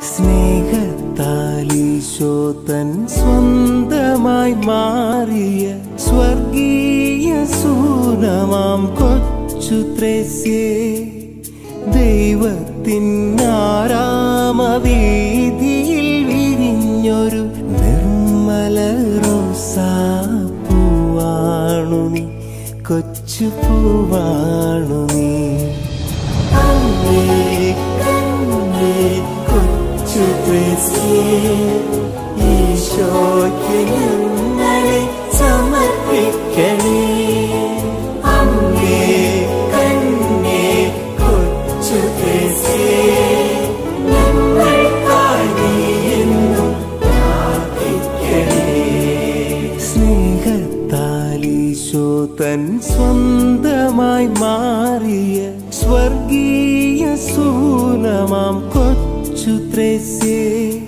സ്നേഹത്താലീശോതൻ സ്വന്തമായി മാറിയ സ്വർഗീയ സൂനമാം കൊച്ചു ത്രേസ്യേ ദൈവത്തിനാരാമവീതിയിൽ വിരിഞ്ഞൊരു നിർമ്മല റോസാപ്പൂവാണു നീ കൊച്ചു പൂവാണു നീ അമ്മേ കണ്ണേ കൊച്ചു ത്രേസ്യേ ഈശോയ്ക്ക് ഞങ്ങളെ സമർപ്പിക്കണേ അമ്മേ കണ്ണേ കൊച്ചു ത്രേസ്യേ ഞങ്ങൾക്കായി നീ എന്നും പ്രാർത്ഥിക്കണേ സ്നേഹത്താലീശോ തൻ സ്വന്തമായി മാറിയ സ്വർഗീയ സൂനമാം കൊച്ചു ത്രേസ്യേ